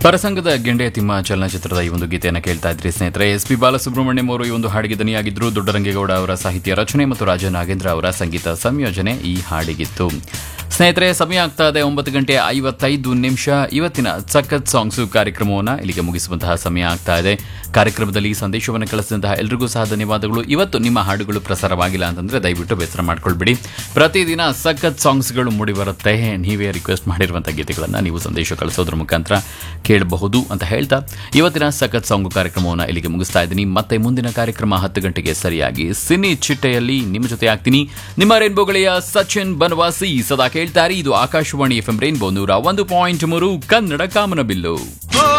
ಪರಸಂಗದ ಗೆಂಡೆ ತಿಮ್ಮ ಚಲನಚಿತ್ರದ ಈ ಒಂದು ಗೀತೆಯನ್ನು ಕೇಳ್ತಾ ಇದ್ರಿ ಸ್ನೇಹಿತರೆ ಎಸ್ ಪಿ ಬಾಲಸುಬ್ರಹ್ಮಣ್ಯಂ ಅವರು ಈ ಒಂದು ಹಾಡಿಗೆ ದನಿಯಾಗಿದ್ದರು ದೊಡ್ಡರಂಗೇಗೌಡ ಅವರ ಸಾಹಿತ್ಯ ರಚನೆ ಮತ್ತು ರಾಜ ನಾಗೇಂದ್ರ ಅವರ ಸಂಗೀತ ಸಂಯೋಜನೆ ಈ ಹಾಡಿಗಿತ್ತು ಸ್ನೇಹಿತರೆ ಸಮಯ ಆಗ್ತಾ ಇದೆ ಒಂಬತ್ತು ಗಂಟೆ ಐವತ್ತೈದು ನಿಮಿಷ ಇವತ್ತಿನ ಸಖತ್ ಸಾಂಗ್ಸು ಕಾರ್ಯಕ್ರಮವನ್ನು ಇಲ್ಲಿಗೆ ಮುಗಿಸುವಂತಹ ಸಮಯ ಆಗ್ತಾ ಇದೆ ಕಾರ್ಯಕ್ರಮದಲ್ಲಿ ಸಂದೇಶವನ್ನು ಕಳಿಸಿದಂತಹ ಎಲ್ರಿಗೂ ಸಹ ಧನ್ಯವಾದಗಳು ಇವತ್ತು ನಿಮ್ಮ ಹಾಡುಗಳು ಪ್ರಸಾರವಾಗಿಲ್ಲ ಅಂತಂದ್ರೆ ದಯವಿಟ್ಟು ಬೇಸರ ಮಾಡ್ಕೊಳ್ಬಿಡಿ ಪ್ರತಿದಿನ ಸಖತ್ ಸಾಂಗ್ಸ್ಗಳು ಮೂಡಿ ಬರುತ್ತೆ ನೀವೇ ರಿಕ್ವೆಸ್ಟ್ ಮಾಡಿರುವಂತಹ ಗೀತೆಗಳನ್ನು ನೀವು ಸಂದೇಶ ಕಳಿಸೋದ್ರ ಮುಖಾಂತರ ಕೇಳಬಹುದು ಅಂತ ಹೇಳ್ತಾ ಇವತ್ತಿನ ಸಖತ್ ಸಾಂಗು ಕಾರ್ಯಕ್ರಮವನ್ನು ಇಲ್ಲಿಗೆ ಮುಗಿಸ್ತಾ ಇದ್ದೀನಿ ಮತ್ತೆ ಮುಂದಿನ ಕಾರ್ಯಕ್ರಮ ಹತ್ತು ಗಂಟೆಗೆ ಸರಿಯಾಗಿ ಸಿನಿ ಚಿಟ್ಟೆಯಲ್ಲಿ ನಿಮ್ಮ ಜೊತೆ ಆಗ್ತೀನಿ ನಿಮ್ಮ ರೇನ್ಬೋಗಳಿಯ ಸಚಿನ್ ಬನವಾಸಿ ಸದಾ ಕೇಳ್ತಾರೆ ಇದು ಆಕಾಶವಾಣಿ ಎಫ್ ಎಂ ರೇನ್ಬೋ ನೂರ ಒಂದು ಪಾಯಿಂಟ್ ಮೂರು ಕನ್ನಡ ಕಾಮನಬಿಲ್ಲು ಓ